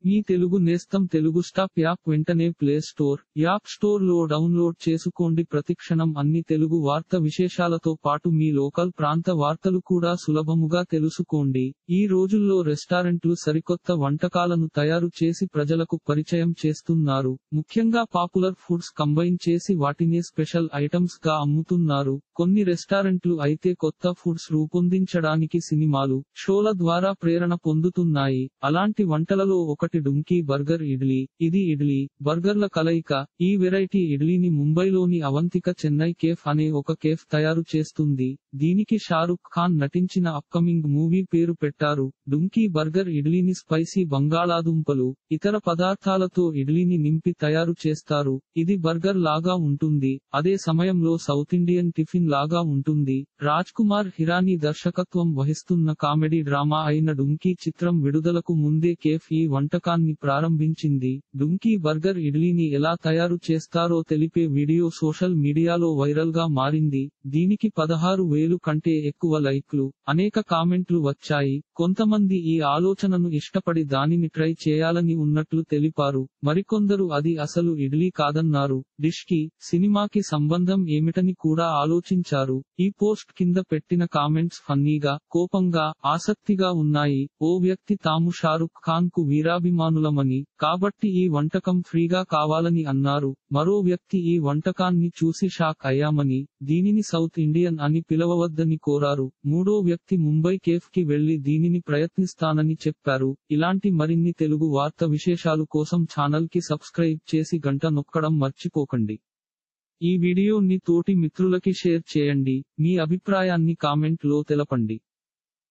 మీ తెలుగు నేస్తం Telugu stop app వెంటనే play store app store లో డౌన్లోడ్ చేసుకోండి ప్రతిక్షణం అన్ని తెలుగు వార్త విశేషాలతో పాటు మీ లోకల్ ప్రాంత వార్తలు కూడా సులభముగా తెలుసుకోండి ఈ రోజుల్లో రెస్టారెంట్లు సరికొత్త వంటకాలను తయారు చేసి ప్రజలకు పరిచయం చేస్తున్నారు ముఖ్యంగా పాపులర్ ఫుడ్స్ కంబైన్ చేసి వాటిని స్పెషల్ ఐటమ్స్ గా అమ్ముతున్నారు కొన్ని రెస్టారెంట్లు అయితే కొత్త ఫుడ్స్ రూపొందించడానికి సినిమాలు షోల ద్వారా ప్రేరణ పొందుతున్నాయి అలాంటి వంటలలో ఒకటి డుంకీ బర్గర్ ఇడ్లీ ఇది ఇడ్లీ బర్గర్ల కలయిక ఈ వెరైటీ ఇడ్లీని ముంబైలోని అవంతిక చెన్నై కేఫ్ అనే ఒక కేఫ్ తయారు చేస్తుంది దీనికి షారుఖ్ ఖాన్ నటించిన అప్కమింగ్ మూవీ పేరు పెట్టారు డుంకీ బర్గర్ ఇడ్లీని స్పైసీ బంగాళాదుంపలు ఇతర పదార్థాలతో ఇడ్లీని నింపి తయారు చేస్తారు ఇది బర్గర్ లాగా ఉంటుంది అదే సమయంలో సౌత్ ఇండియన్ టిఫిన్ లాగా ఉంటుంది రాజ్ కుమార్ హిరానీ దర్శకత్వం వహిస్తున్న కామెడీ డ్రామా అయిన డుంకీ చిత్రం విడుదలకు ముందే కేఫ్ ఈ వంటకాన్ని ప్రారంభించింది డుంకీ బర్గర్ ఇడ్లీని ఎలా తయారు చేస్తారో తెలిపే వీడియో సోషల్ మీడియాలో వైరల్ గా మారింది దీనికి పదహారు వేలు కంటే ఎక్కువ లైక్లు అనేక కామెంట్లు వచ్చాయి కొంతమంది ఈ ఆలోచనను ఇష్టపడి దానిని ట్రై చేయాలని ఉన్నట్లు తెలిపారు మరికొందరు అది అసలు ఇడ్లీ కాదన్నారు డిష్ కి సినిమాకి సంబంధం ఏమిటని కూడా ఆలోచించారు ఈ పోస్ట్ కింద పెట్టిన కామెంట్స్ ఫన్నీగా కోపంగా ఆసక్తిగా ఉన్నాయి ఓ వ్యక్తి తాము షారుఖ్ ఖాన్ కు వీరాభిమానులమని కాబట్టి ఈ వంటకం ఫ్రీగా కావాలని అన్నారు మరో వ్యక్తి ఈ వంటకాన్ని చూసి షాక్ అయ్యామని దీనిని సౌత్ ఇండియన్ అని పిలవవద్దని కోరారు మూడో వ్యక్తి ముంబై కేఫ్ కి వెళ్లి దీనిని ప్రయత్నిస్తానని చెప్పారు ఇలాంటి మరిన్ని తెలుగు వార్త విశేషాలు కోసం ఛానల్ కి సబ్స్క్రైబ్ చేసి గంట నొక్కడం మర్చిపోకండి ఈ వీడియోని తోటి మిత్రులకి షేర్ చేయండి మీ అభిప్రాయాన్ని కామెంట్ లో తెలపండి